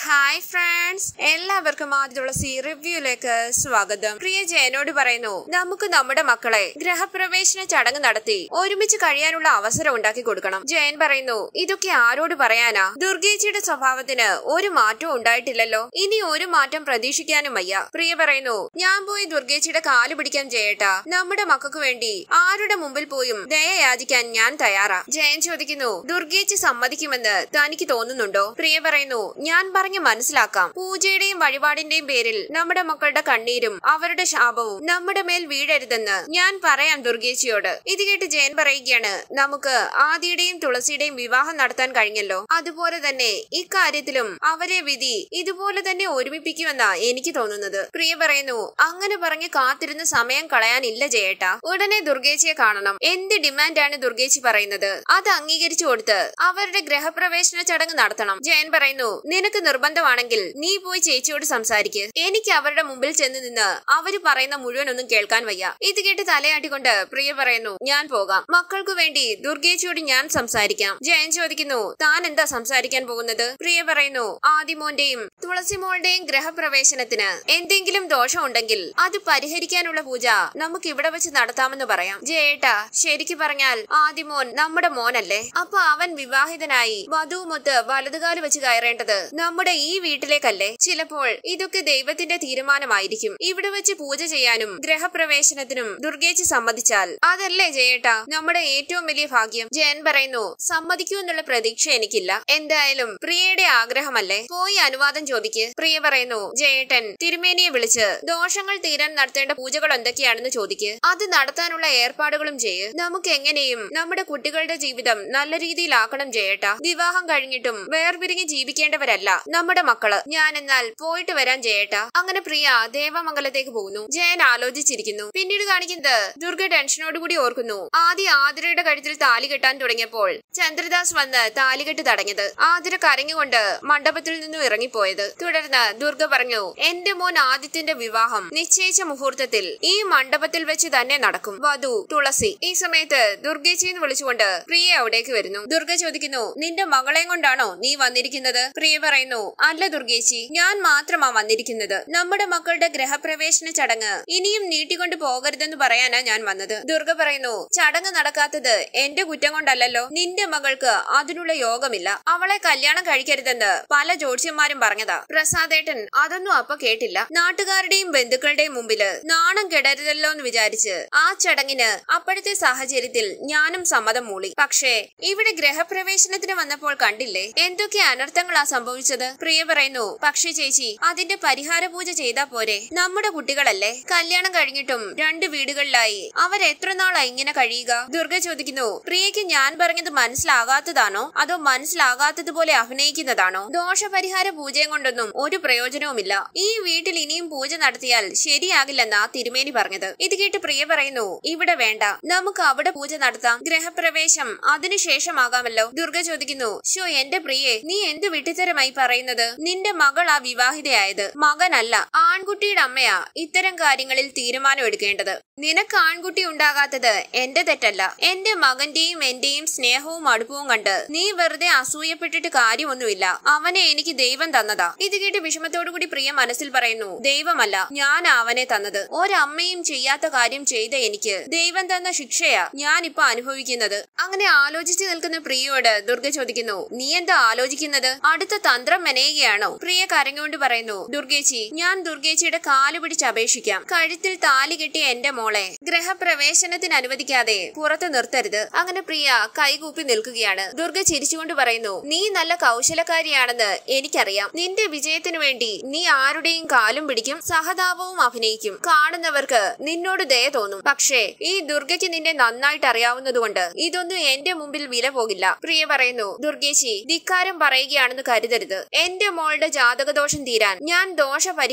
hi friends എല്ലാവർക്കും ആദ്യ തുളസി റിവ്യൂയിലേക്ക് സ്വാഗതം പ്രിയ ജയനോട് പറയുന്നു നമുക്ക് നമ്മുടെ മക്കളെ ഗ്രഹപ്രവേശന ചടങ്ങ് നടത്തി ഒരുമിച്ച് കഴിയാനുള്ള അവസരം ഉണ്ടാക്കി കൊടുക്കണം ജയൻ പറയുന്നു ഇതൊക്കെ ആരോട് പറയാനാ ദുർഗേച്ചിയുടെ സ്വഭാവത്തിന് ഒരു മാറ്റവും ഉണ്ടായിട്ടില്ലല്ലോ ഇനി ഒരു മാറ്റം പ്രതീക്ഷിക്കാനും വയ്യ പ്രിയ പറയുന്നു ഞാൻ പോയി ദുർഗേച്ചിയുടെ കാല് പിടിക്കാൻ ചെയ്യട്ടാ നമ്മുടെ മക്കൾക്ക് വേണ്ടി ആരുടെ മുമ്പിൽ പോയും ദയ യാചിക്കാൻ ഞാൻ തയ്യാറാ ജയൻ ചോദിക്കുന്നു ദുർഗേച്ചി സമ്മതിക്കുമെന്ന് തനിക്ക് തോന്നുന്നുണ്ടോ പ്രിയ പറയുന്നു ഞാൻ പറഞ്ഞ് മനസ്സിലാക്കാം പൂജയുടെയും വഴിപാടിന്റെയും പേരിൽ നമ്മുടെ മക്കളുടെ കണ്ണീരും അവരുടെ ശാപവും നമ്മുടെ മേൽ വീഴരുതെന്ന് ഞാൻ പറയാം ദുർഗേച്ചിയോട് ഇത് കേട്ട് ജയൻ പറയുകയാണ് നമുക്ക് ആദിയുടെയും തുളസിയുടെയും വിവാഹം നടത്താൻ കഴിഞ്ഞല്ലോ അതുപോലെ തന്നെ ഇക്കാര്യത്തിലും അവരെ വിധി ഇതുപോലെ തന്നെ ഒരുമിപ്പിക്കുമെന്നാ എനിക്ക് തോന്നുന്നത് പ്രിയ പറയുന്നു അങ്ങനെ പറഞ്ഞ് കാത്തിരുന്ന് സമയം കളയാനില്ല ജയേട്ട ഉടനെ ദുർഗേച്ചിയെ കാണണം എന്ത് ഡിമാൻഡാണ് ദുർഗേച്ചി പറയുന്നത് അത് അംഗീകരിച്ചു കൊടുത്ത് അവരുടെ ഗ്രഹപ്രവേശന ചടങ്ങ് നടത്തണം ജയൻ പറയുന്നു നിനക്ക് നിർബന്ധമാണെങ്കിൽ നീ പോയി ചേച്ചിയോട് സംസാരിക്ക് എനിക്ക് അവരുടെ മുമ്പിൽ ചെന്ന് നിന്ന് അവര് പറയുന്ന മുഴുവൻ ഒന്നും കേൾക്കാൻ വയ്യ ഇത് കേട്ട് തലയാട്ടിക്കൊണ്ട് പ്രിയ പറയുന്നു ഞാൻ പോകാം മക്കൾക്ക് വേണ്ടി ദുർഗേച്ചിയോട് ഞാൻ സംസാരിക്കാം ജയൻ ചോദിക്കുന്നു താൻ എന്താ സംസാരിക്കാൻ പോകുന്നത് പ്രിയ പറയുന്നു ആദിമോന്റെയും തുളസിമോളുടെയും ഗ്രഹപ്രവേശനത്തിന് എന്തെങ്കിലും ദോഷം ഉണ്ടെങ്കിൽ അത് പരിഹരിക്കാനുള്ള പൂജ നമുക്ക് ഇവിടെ വെച്ച് നടത്താമെന്ന് പറയാം ജയേട്ടാ ശരിക്കു പറഞ്ഞാൽ ആദിമോൻ നമ്മുടെ മോനല്ലേ അപ്പൊ അവൻ വിവാഹിതനായി വധുവുമൊത്ത് വലതുകാല് വെച്ച് കയറേണ്ടത് നമ്മുടെ ഈ വീട്ടിലേക്കല്ലേ ചിലപ്പോൾ ഇതൊക്കെ ദൈവത്തിന്റെ തീരുമാനമായിരിക്കും ഇവിടെ വെച്ച് പൂജ ചെയ്യാനും ഗ്രഹപ്രവേശനത്തിനും ദുർഗേച്ചി സമ്മതിച്ചാൽ അതല്ലേ ജയേട്ടാ നമ്മുടെ ഏറ്റവും വലിയ ഭാഗ്യം ജയൻ പറയുന്നു സമ്മതിക്കൂ എന്നുള്ള പ്രതീക്ഷ എനിക്കില്ല എന്തായാലും പ്രിയയുടെ ആഗ്രഹമല്ലേ പോയി അനുവാദം ചോദിക്ക് പ്രിയ പറയുന്നു ജയേട്ടൻ തിരുമേനിയെ വിളിച്ച് ദോഷങ്ങൾ തീരാൻ നടത്തേണ്ട പൂജകൾ എന്തൊക്കെയാണെന്ന് ചോദിക്ക് അത് നടത്താനുള്ള ഏർപ്പാടുകളും ചെയ്യ് നമുക്ക് എങ്ങനെയും നമ്മുടെ കുട്ടികളുടെ ജീവിതം നല്ല രീതിയിലാക്കണം ജയേട്ടാ വിവാഹം കഴിഞ്ഞിട്ടും വേർപിരിഞ്ഞ് ജീവിക്കേണ്ടവരല്ല നമ്മുടെ മക്കള് ഞാൻ എന്നാൽ പോയിട്ട് വരാൻ ജയേട്ടാ അങ്ങനെ പ്രിയ ദേവമംഗലത്തേക്ക് പോകുന്നു ജയൻ ആലോചിച്ചിരിക്കുന്നു പിന്നീട് കാണിക്കുന്നത് ദുർഗ ടെൻഷനോട് കൂടി ഓർക്കുന്നു ആദ്യ ആതിരയുടെ കഴുത്തിൽ താലി കെട്ടാൻ തുടങ്ങിയപ്പോൾ ചന്ദ്രദാസ് വന്ന് താലികെട്ട് തടഞ്ഞത് ആതിര കരഞ്ഞുകൊണ്ട് മണ്ഡപത്തിൽ നിന്നും ഇറങ്ങിപ്പോയത് തുടർന്ന് ദുർഗ പറഞ്ഞു എന്റെ മോൻ ആദിത്യന്റെ വിവാഹം നിശ്ചയിച്ച മുഹൂർത്തത്തിൽ ഈ മണ്ഡപത്തിൽ വെച്ച് തന്നെ നടക്കും വധു തുളസി ഈ സമയത്ത് ദുർഗേച്ചിന്ന് വിളിച്ചുകൊണ്ട് പ്രിയ അവിടേക്ക് വരുന്നു ദുർഗ ചോദിക്കുന്നു നിന്റെ മകളെയും കൊണ്ടാണോ നീ വന്നിരിക്കുന്നത് പ്രിയ പറയുന്നു അല്ല ദുർഗേച്ചി ഞാൻ മാത്രമാ വന്നിരിക്കുന്നത് നമ്മുടെ മക്കളുടെ ഗ്രഹപ്രവേശന ചടങ്ങ് ഇനിയും നീട്ടിക്കൊണ്ടു പോകരുതെന്ന് പറയാനാ ഞാൻ വന്നത് ദുർഗ പറയുന്നു ചടങ്ങ് നടക്കാത്തത് എന്റെ കുറ്റം കൊണ്ടല്ലല്ലോ നിന്റെ മകൾക്ക് അതിനുള്ള യോഗമില്ല അവളെ കല്യാണം കഴിക്കരുതെന്ന് പല ജ്യോത്സ്യന്മാരും പറഞ്ഞതാ പ്രസാദേട്ടൻ അതൊന്നും അപ്പൊ കേട്ടില്ല നാട്ടുകാരുടെയും ബന്ധുക്കളുടെയും മുമ്പില് നാണം കെടരുതല്ലോ എന്ന് വിചാരിച്ച് ആ ചടങ്ങിന് അപ്പോഴത്തെ സാഹചര്യത്തിൽ ഞാനും സമ്മതം മൂളി പക്ഷേ ഇവിടെ ഗ്രഹപ്രവേശനത്തിന് വന്നപ്പോൾ കണ്ടില്ലേ എന്തൊക്കെ അനർത്ഥങ്ങളാ സംഭവിച്ചത് പ്രിയ പറയുന്നു പക്ഷേ ചേച്ചി അതിന്റെ പരിഹാര പൂജ ചെയ്താ പോരെ നമ്മുടെ കുട്ടികളല്ലേ കല്യാണം കഴിഞ്ഞിട്ടും രണ്ട് വീടുകളിലായി അവരെത്ര നാളാ ഇങ്ങനെ കഴിയുക ദുർഗ ചോദിക്കുന്നു പ്രിയയ്ക്ക് ഞാൻ പറഞ്ഞത് മനസ്സിലാകാത്തതാണോ അതോ മനസ്സിലാകാത്തതുപോലെ അഭിനയിക്കുന്നതാണോ ദോഷപരിഹാര പൂജയും കൊണ്ടൊന്നും ഒരു പ്രയോജനവുമില്ല ഈ വീട്ടിൽ ഇനിയും പൂജ നടത്തിയാൽ ശരിയാകില്ലെന്നാ തിരുമേനി പറഞ്ഞത് ഇത് കേട്ട് പ്രിയ പറയുന്നു ഇവിടെ വേണ്ട നമുക്ക് അവിടെ പൂജ നടത്താം ഗ്രഹപ്രവേശം അതിനുശേഷമാകാമല്ലോ ദുർഗ ചോദിക്കുന്നു ഷോ എന്റെ പ്രിയെ നീ എന്ത് വിട്ടിത്തരമായി പറയുന്നത് നിന്റെ മകൾ ആ വിവാഹിതയായത് മകനല്ല ആൺകുട്ടിയുടെ അമ്മയാ ഇത്തരം കാര്യങ്ങളിൽ തീരുമാനം എടുക്കേണ്ടത് നിനക്ക് ആൺകുട്ടി ഉണ്ടാകാത്തത് എന്റെ തെറ്റല്ല എന്റെ മകന്റെയും എന്റെയും സ്നേഹവും അടുപ്പവും കണ്ട് നീ വെറുതെ അസൂയപ്പെട്ടിട്ട് കാര്യമൊന്നുമില്ല അവനെ എനിക്ക് ദൈവം തന്നതാ ഇത് കേട്ട് വിഷമത്തോടു കൂടി പ്രിയ മനസ്സിൽ പറയുന്നു ദൈവമല്ല ഞാൻ അവനെ തന്നത് ഒരമ്മയും ചെയ്യാത്ത കാര്യം ചെയ്ത എനിക്ക് ദൈവം തന്ന ശിക്ഷയാ ഞാൻ ഇപ്പൊ അനുഭവിക്കുന്നത് അങ്ങനെ ആലോചിച്ചു നിൽക്കുന്ന പ്രിയയോട് ദുർഗ ചോദിക്കുന്നു നീ എന്താ ആലോചിക്കുന്നത് അടുത്ത തന്ത്രം മെനയുകയാണോ പ്രിയ കരഞ്ഞുകൊണ്ട് പറയുന്നു ദുർഗേച്ചി ഞാൻ ദുർഗേച്ചിയുടെ കാല് പിടിച്ച് അപേക്ഷിക്കാം കഴുത്തിൽ താലി കെട്ടിയ എന്റെ മോളെ ഗ്രഹപ്രവേശനത്തിന് അനുവദിക്കാതെ പുറത്ത് നിർത്തരുത് അങ്ങനെ പ്രിയ കൈകൂപ്പി നിൽക്കുകയാണ് ദുർഗ ചിരിച്ചുകൊണ്ട് പറയുന്നു നീ നല്ല കൗശലക്കാരിയാണെന്ന് എനിക്കറിയാം നിന്റെ വിജയത്തിനു വേണ്ടി നീ ആരുടെയും കാലും പിടിക്കും സഹതാപവും അഭിനയിക്കും കാണുന്നവർക്ക് നിന്നോട് ദയ തോന്നും പക്ഷേ ഈ ദുർഗയ്ക്ക് നിന്നെ നന്നായിട്ട് അറിയാവുന്നതുകൊണ്ട് ഇതൊന്നും എന്റെ മുമ്പിൽ വില പോകില്ല പ്രിയ പറയുന്നു ദുർഗേച്ചി ധിക്കാരം പറയുകയാണെന്ന് കരുതരുത് എന്റെ മോളുടെ ജാതകദോഷം തീരാൻ ഞാൻ ദോഷ പരിഹാര പൂജ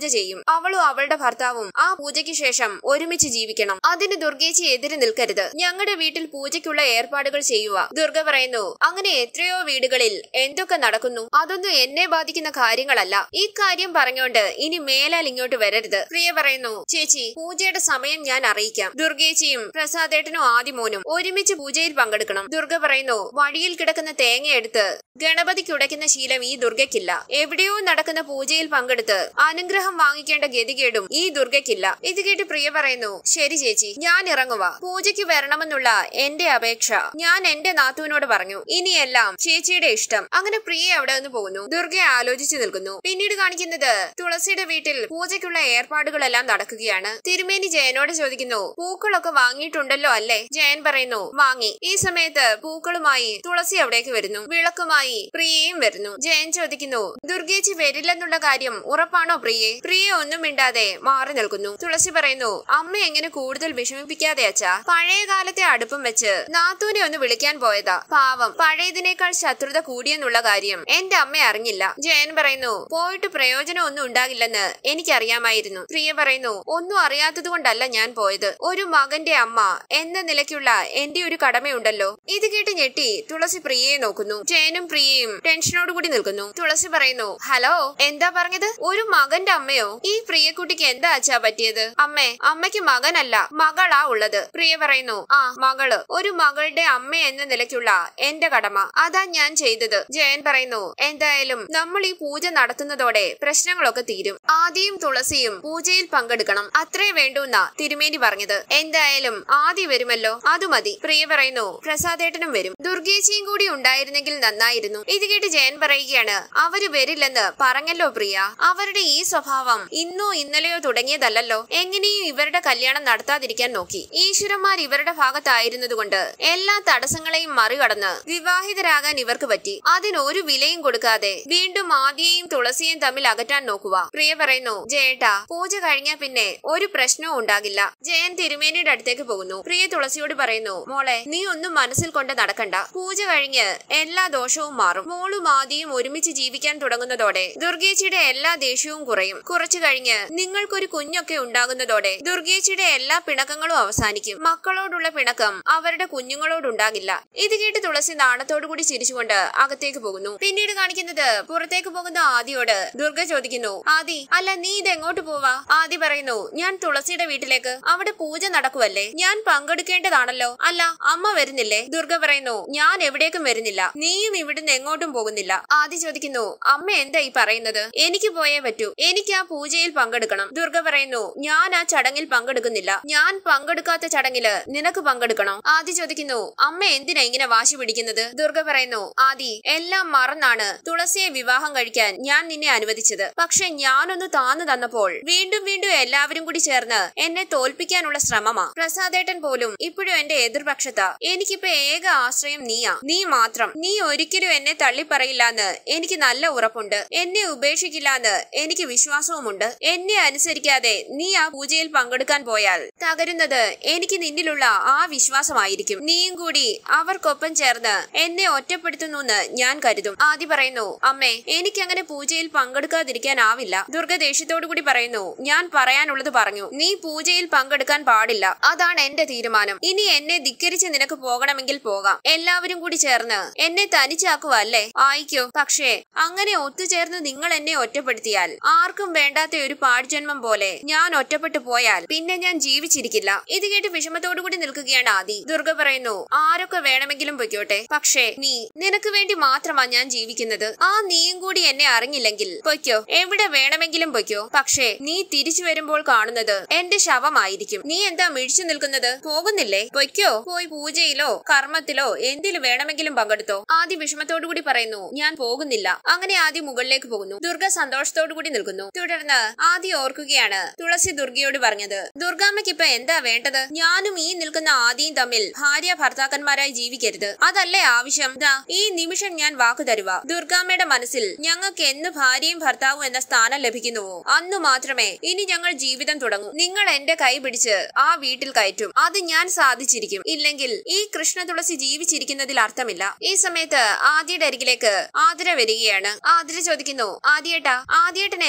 പൂജ ചെയ്യും അവളും അവളുടെ ഭർത്താവും ആ പൂജയ്ക്ക് ശേഷം ഒരുമിച്ച് ജീവിക്കണം അതിന് ദുർഗേച്ചി എതിര് നിൽക്കരുത് ഞങ്ങളുടെ വീട്ടിൽ പൂജയ്ക്കുള്ള ഏർപ്പാടുകൾ ചെയ്യുക ദുർഗ പറയുന്നു അങ്ങനെ എത്രയോ വീടുകളിൽ എന്തൊക്കെ നടക്കുന്നു അതൊന്നും എന്നെ ബാധിക്കുന്ന കാര്യങ്ങളല്ല ഈ കാര്യം പറഞ്ഞുകൊണ്ട് ഇനി മേലാൽ ഇങ്ങോട്ട് വരരുത് പ്രിയ പറയുന്നു ചേച്ചി പൂജയുടെ സമയം ഞാൻ അറിയിക്കാം ദുർഗേച്ചിയും പ്രസാദേട്ടനും ആദിമോനും ഒരുമിച്ച് പൂജയിൽ പങ്കെടുക്കണം ദുർഗ പറയുന്നു വഴിയിൽ കിടക്കുന്ന തേങ്ങ എടുത്ത് ഗണപതിക്ക് ഉടയ്ക്കുന്ന ശീലം ഈ ദുർഗയ്ക്കില്ല എവിടെയോ നടക്കുന്ന പൂജയിൽ പങ്കെടുത്ത് അനുഗ്രഹം വാങ്ങിക്കേണ്ട ഗതികേടും ഈ ദുർഗയ്ക്കില്ല ഇത് കേട്ട് പ്രിയ പറയുന്നു ശരി ചേച്ചി ഞാൻ ഇറങ്ങുക പൂജയ്ക്ക് വരണമെന്നുള്ള എന്റെ അപേക്ഷ ഞാൻ എന്റെ നാത്തുവിനോട് പറഞ്ഞു ഇനിയെല്ലാം ചേച്ചിയുടെ ഇഷ്ടം അങ്ങനെ പ്രിയ അവിടെ നിന്ന് പോകുന്നു ദുർഗ ആലോചിച്ചു നിൽക്കുന്നു പിന്നീട് കാണിക്കുന്നത് തുളസിയുടെ വീട്ടിൽ പൂജയ്ക്കുള്ള ഏർപ്പാടുകളെല്ലാം നടക്കുകയാണ് തിരുമേനി ജയനോട് ചോദിക്കുന്നു പൂക്കളൊക്കെ വാങ്ങിയിട്ടുണ്ടല്ലോ അല്ലേ ജയൻ പറയുന്നു വാങ്ങി ഈ സമയത്ത് പൂക്കളുമായി തുളസി അവിടേക്ക് വരുന്നു വിളക്കുമായി പ്രിയയും വരുന്നു ജയൻ ചോദിക്കുന്നു ദുർഗേച്ചി വരില്ലെന്നുള്ള കാര്യം ഉറപ്പാണോ പ്രിയെ പ്രിയ ഒന്നും മിണ്ടാതെ മാറി നിൽക്കുന്നു തുളസി പറയുന്നു അമ്മ എങ്ങനെ കൂടുതൽ വിഷമിപ്പിക്കാതെ അച്ഛാ പഴയ കാലത്തെ അടുപ്പം വെച്ച് നാത്തൂനെ ഒന്ന് വിളിക്കാൻ പോയതാ പാവം പഴയതിനേക്കാൾ ശത്രുത കൂടിയെന്നുള്ള കാര്യം എന്റെ അമ്മ അറിഞ്ഞില്ല ജയൻ പറയുന്നു പോയിട്ട് പ്രയോജനം ഒന്നും ഉണ്ടാകില്ലെന്ന് എനിക്കറിയാമായിരുന്നു പ്രിയ പറയുന്നു ഒന്നും അറിയാത്തത് കൊണ്ടല്ല ഞാൻ പോയത് ഒരു മകന്റെ അമ്മ എന്ന നിലയ്ക്കുള്ള എന്റെ ഒരു കടമയുണ്ടല്ലോ ഇത് കേട്ട് ഞെട്ടി തുളസി പ്രിയയെ നോക്കുന്നു ജയനും പ്രിയയും ടെൻഷനോടുകൂടി നിൽക്കുന്നു തുളസി പറയുന്നു ഹലോ എന്താ പറഞ്ഞത് ഒരു മകന്റെ അമ്മയോ ഈ പ്രിയക്കുട്ടിക്ക് എന്താ അച്ഛാ പറ്റിയത് അമ്മേ അമ്മയ്ക്ക് മകനല്ല മകളാ ഉള്ളത് പ്രിയ പറയുന്നു ആ മകള് ഒരു മകളുടെ അമ്മ എന്ന നിലയ്ക്കുള്ള എന്റെ കടമ അതാ ഞാൻ ചെയ്തത് ജയൻ പറയുന്നു എന്തായാലും നമ്മൾ ഈ പൂജ നടത്തുന്നതോടെ പ്രശ്നങ്ങളൊക്കെ തീരും ആദിയും തുളസിയും പൂജയിൽ പങ്കെടുക്കണം അത്രേ വേണ്ടൂന്ന തിരുമേനി പറഞ്ഞത് എന്തായാലും ആദി വരുമല്ലോ അത് മതി പ്രിയ പറയുന്നു പ്രസാദേട്ടനും വരും ദുർഗേച്ചിയും കൂടി ഉണ്ടായിരുന്നെങ്കിൽ നന്നായിരുന്നു ഇത് കേട്ട് ജയൻ പറയുകയാണ് അവര് വരില്ലെന്ന് പറഞ്ഞല്ലോ പ്രിയ അവരുടെ ഈ സ്വഭാവം ഇന്നോ ഇന്നലെയോ തുടങ്ങിയതല്ലല്ലോ എങ്ങനെയും ഇവരുടെ കല്യാണം നടത്താതിരിക്കാൻ നോക്കി ഈശ്വരന്മാർ ഇവരുടെ ഭാഗത്തായിരുന്നതുകൊണ്ട് എല്ലാ തടസ്സങ്ങളെയും മറികടന്ന് വിവാഹിതരാകാൻ ഇവർക്ക് പറ്റി അതിന് ഒരു വിലയും കൊടുക്കാതെ വീണ്ടും ആദിയെയും തുളസിയെയും തമ്മിൽ അകറ്റാൻ നോക്കുക പ്രിയ പറയുന്നു ജയേട്ടാ പൂജ കഴിഞ്ഞാൽ പിന്നെ ഒരു പ്രശ്നവും ഉണ്ടാകില്ല ജയൻ തിരുമേനിയുടെ അടുത്തേക്ക് പോകുന്നു പ്രിയ തുളസിയോട് പറയുന്നു മോളെ നീ ഒന്നും മനസ്സിൽ കൊണ്ട് നടക്കണ്ട പൂജ കഴിഞ്ഞ് എല്ലാ ദോഷവും മാറും മോളും ആദിയും ഒരുമിച്ച് ജീവിക്കാൻ തുടങ്ങുന്നതോടെ ദുർഗേച്ചിയുടെ എല്ലാ ദേഷ്യവും കുറയും കുറച്ചു കഴിഞ്ഞ് നിങ്ങൾക്കൊരു കുഞ്ഞൊക്കെ ഉണ്ടാകുന്നതോടെ ദുർഗേച്ചിയുടെ എല്ലാ പിണക്കങ്ങളും അവസാനിക്കും മക്കളോടുള്ള പിണക്കം അവരുടെ കുഞ്ഞുങ്ങളോടുണ്ടാകില്ല ഇത് കേട്ട് തുളസി നാണത്തോടു കൂടി ചിരിച്ചുകൊണ്ട് അകത്തേക്ക് പോകുന്നു പിന്നീട് കാണിക്കുന്നത് പുറത്തേക്ക് പോകുന്ന ആദിയോട് ദുർഗ ചോദിക്കുന്നു ആദി അല്ല നീ ഇത് എങ്ങോട്ട് പോവാ ആദി പറയുന്നു ഞാൻ തുളസിയുടെ വീട്ടിലേക്ക് അവിടെ പൂജ നടക്കുവല്ലേ ഞാൻ പങ്കെടുക്കേണ്ടതാണല്ലോ അല്ല അമ്മ വരുന്നില്ലേ ദുർഗ പറയുന്നു ഞാൻ എവിടേക്കും വരുന്നില്ല നീയും ഇവിടുന്ന് എങ്ങോട്ടും പോകുന്നില്ല ആദി ചോദിക്കുന്നു അമ്മ എന്താ ഈ പറയുന്നത് എനിക്ക് പോയേ പറ്റൂ എനിക്ക് ആ പൂജയിൽ പങ്കെടുക്കണം ദുർഗ പറയുന്നു ഞാൻ ആ ചടങ്ങിൽ പങ്കെടുക്കുന്നില്ല ഞാൻ പങ്കെടുക്കാത്ത ചടങ്ങില് നിനക്ക് പങ്കെടുക്കണോ ആദി ചോദിക്കുന്നു അമ്മ എന്തിനാ ഇങ്ങനെ വാശി പിടിക്കുന്നത് ദുർഗ പറയുന്നു ആദി എല്ലാം മറന്നാണ് തുളസിയെ വിവാഹം കഴിക്കാൻ ഞാൻ നിന്നെ അനുവദിച്ചത് പക്ഷെ ഞാനൊന്ന് താന്നു തന്നപ്പോൾ വീണ്ടും വീണ്ടും എല്ലാവരും കൂടി ചേർന്ന് എന്നെ തോൽപ്പിക്കാനുള്ള ശ്രമമാ പ്രസാദേട്ടൻ പോലും ഇപ്പോഴും എന്റെ എതിർപക്ഷത്താ എനിക്കിപ്പോ ഏക ആശ്രയം നീയാ നീ മാത്രം നീ ഒരിക്കലും എന്നെ തള്ളിപ്പറയില്ലാന്ന് എനിക്ക് നല്ല ഉറപ്പുണ്ട് എന്നെ ഉപേക്ഷിക്കില്ലാന്ന് എനിക്ക് വിശ്വാസവുമുണ്ട് എന്നെ അനുസരിക്കാതെ നീ ആ പൂജയിൽ പങ്കെടുക്കാൻ പോയാൽ തകരുന്നത് എനിക്ക് നിന്നിലുള്ള ആ വിശ്വാസമായിരിക്കും നീയും കൂടി അവർക്കൊപ്പം ചേർന്ന് എന്നെ ഒറ്റപ്പെടുത്തുന്നു ഞാൻ കരുതും ആദ്യ പറയുന്നു അമ്മേ എനിക്കങ്ങനെ പൂജയിൽ പങ്കെടുക്കാതിരിക്കാനാവില്ല ദുർഗ ദേഷ്യത്തോടു കൂടി പറയുന്നു ഞാൻ പറയാനുള്ളത് പറഞ്ഞു നീ പൂജയിൽ പങ്കെടുക്കാൻ പാടില്ല അതാണ് എന്റെ തീരുമാനം ഇനി എന്നെ ധിക്കരിച്ച് നിനക്ക് പോകണമെങ്കിൽ പോകാം എല്ലാവരും കൂടി ചേർന്ന് എന്നെ തനിച്ചാക്കുക അല്ലേ ആയിക്കോ പക്ഷേ അങ്ങനെ ഒത്തുചേർന്ന് നിങ്ങൾ എന്നെ ഒറ്റപ്പെടുത്തിയാൽ ആർക്കും വേണ്ടാത്ത ഒരു പാഴ്ജന്മം പോലെ ഞാൻ ഒറ്റപ്പെട്ടു പോയാൽ പിന്നെ ഞാൻ ജീവിച്ചിരിക്കില്ല ഇത് കേട്ട് വിഷമത്തോടു കൂടി നിൽക്കുകയാണ് ആദി ദുർഗ പറയുന്നു ആരൊക്കെ വേണമെങ്കിലും പൊയ്ക്കോട്ടെ പക്ഷേ നീ നിനക്ക് വേണ്ടി മാത്രമാ ഞാൻ ജീവിക്കുന്നത് ആ നീയും കൂടി എന്നെ അറിഞ്ഞില്ലെങ്കിൽ പൊയ്ക്കോ എവിടെ വേണമെങ്കിലും പൊയ്ക്കോ പക്ഷേ നീ തിരിച്ചു വരുമ്പോൾ കാണുന്നത് എന്റെ ശവമായിരിക്കും നീ എന്താ മിഴിച്ചു നിൽക്കുന്നത് പോകുന്നില്ലേ പൊയ്ക്കോ പോയി പൂജയിലോ കർമ്മത്തിലോ എന്തിൽ വേണമെങ്കിലും പങ്കെടുത്തോ ആദ്യ വിഷമത്തോടു കൂടി പറയുന്നു ഞാൻ പോകുന്നില്ല അങ്ങനെ ആദ്യം മുകളിലേക്ക് പോകുന്നു ദുർഗ സന്തോഷത്തോടു കൂടി നിൽക്കുന്നു തുടർന്ന് ആദ്യം ഓർക്കുകയാണ് തുളസി ദുർഗയോട് പറഞ്ഞത് ദുർഗാമ്മയ്ക്ക് ഇപ്പൊ എന്താ വേണ്ടത് ഞാനും ഈ നിൽക്കുന്ന ആദിയും തമ്മിൽ ഭാര്യ ഭർത്താക്കന്മാരായി ജീവിക്കരുത് അതല്ലേ ആവശ്യം ദാ ഈ നിമിഷം ഞാൻ വാക്കു തരുക ദുർഗാമ്മയുടെ മനസ്സിൽ ഞങ്ങൾക്ക് എന്ന് ഭാര്യയും ഭർത്താവും എന്ന സ്ഥാനം ലഭിക്കുന്നുവോ അന്നു മാത്രമേ ഇനി ഞങ്ങൾ ജീവിതം തുടങ്ങൂ നിങ്ങൾ എന്റെ കൈ പിടിച്ച് ആ വീട്ടിൽ കയറ്റും അത് ഞാൻ സാധിച്ചിരിക്കും ഇല്ലെങ്കിൽ ഈ കൃഷ്ണ തുളസി ജീവിച്ചിരിക്കുന്നതിൽ അർത്ഥമില്ല ഈ സമയത്ത് ആദ്യയുടെ അരികിലേക്ക് ആതിര വരികയാണ് ആതിര ചോദിക്കുന്നു ആദ്യേട്ടാ ആദ്യേട്ടൻ എന്താ ഈ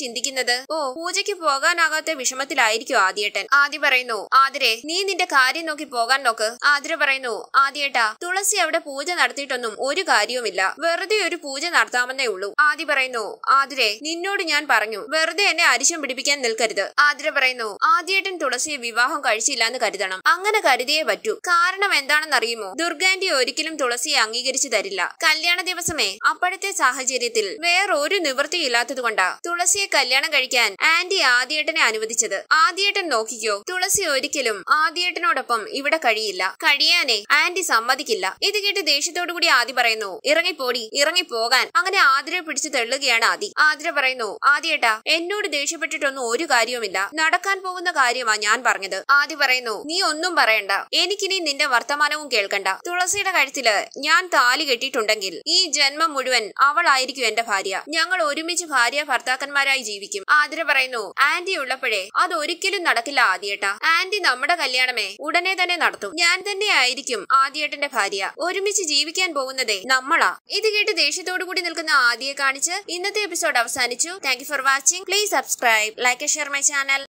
ചിന്തിക്കുന്നത് ഓ പൂജയ്ക്ക് പോകാനാകാത്ത വിഷമത്തിലായിരിക്കും ആദ്യേട്ടൻ ആദ്യ പറയുന്നു ആതിരെ നീ നിന്റെ കാര്യം നോക്കി പോകാൻ നോക്ക് ആതിര പറയുന്നു ആദ്യേട്ടാ തുളസി അവിടെ പൂജ നടത്തിയിട്ടൊന്നും ഒരു കാര്യവുമില്ല വെറുതെ ഒരു പൂജ നടത്താമെന്നേ ഉള്ളൂ ആദ്യ പറയുന്നു ആതിരെ നിന്നോട് ഞാൻ പറഞ്ഞു വെറുതെ എന്നെ അരിശം പിടിപ്പിക്കാൻ നിൽക്കരുത് ആതിര പറയുന്നു ആദ്യേട്ടൻ തുളസിയെ വിവാഹം കഴിച്ചില്ല എന്ന് കരുതണം അങ്ങനെ കരുതിയേ പറ്റൂ കാരണം എന്താണെന്ന് അറിയുമോ ദുർഗാന്റി ഒരിക്കലും തുളസിയെ അംഗീകരിച്ചു തരില്ല കല്യാണ ദിവസമേ അപ്പോഴത്തെ സാഹചര്യത്തിൽ വേറൊരു നിവൃത്തിയില്ലാത്തത് കൊണ്ടാ തുളസിയെ കല്യാണം കഴിക്കാൻ ആന്റി ആദ്യേട്ടനെ അനുവദിച്ചത് ആദ്യേട്ടൻ നോക്കിക്കോ തുളസി ഒരിക്കലും ആദ്യേട്ടനോടൊപ്പം ഇവിടെ കഴിയില്ല കഴിയാനേ ആന്റി സമ്മതിക്കില്ല ഇത് കേട്ട് ദേഷ്യത്തോടു കൂടി ആദി പറയുന്നു ഇറങ്ങിപ്പോടി ഇറങ്ങിപ്പോകാൻ അങ്ങനെ ആതിരെ പിടിച്ചു തെള്ളുകയാണ് ആദി ആതിര പറയുന്നു ആദ്യേട്ടാ എന്നോട് ദേഷ്യപ്പെട്ടിട്ടൊന്നും ഒരു കാര്യവുമില്ല നടക്കാൻ പോകുന്ന കാര്യമാ ഞാൻ പറഞ്ഞത് ആദി പറയുന്നു നീ ഒന്നും പറയണ്ട എനിക്കിനി നിന്റെ വർത്തമാനവും കേൾക്കണ്ട തുളസിയുടെ കഴുത്തില് ഞാൻ താലി കെട്ടിയിട്ടുണ്ടെങ്കിൽ ഈ ജന്മം മുഴുവൻ അവളായിരിക്കും എന്റെ ഭാര്യ ഞങ്ങൾ ഒരുമിച്ച് ഭാര്യ ഭർത്താക്കന്മാരായി ജീവിക്കും ആതിര പറയുന്നു ആന്റി ഉള്ളപ്പോഴേ അത് ഒരിക്കലും നടക്കില്ല ആദ്യേട്ടാ ആന്റി നമ്മുടെ കല്യാണമേ ഉടനെ തന്നെ നടത്തും ഞാൻ തന്നെ ആയിരിക്കും ആദ്യേട്ടന്റെ ഭാര്യ ഒരുമിച്ച് ജീവിക്കാൻ പോകുന്നതേ നമ്മളാ ഇത് കേട്ട് ദേഷ്യത്തോടു കൂടി നിൽക്കുന്ന ആദ്യയെ കാണിച്ച് ഇന്നത്തെ എപ്പിസോഡ് അവസാനിച്ചു thank for watching please subscribe like share my channel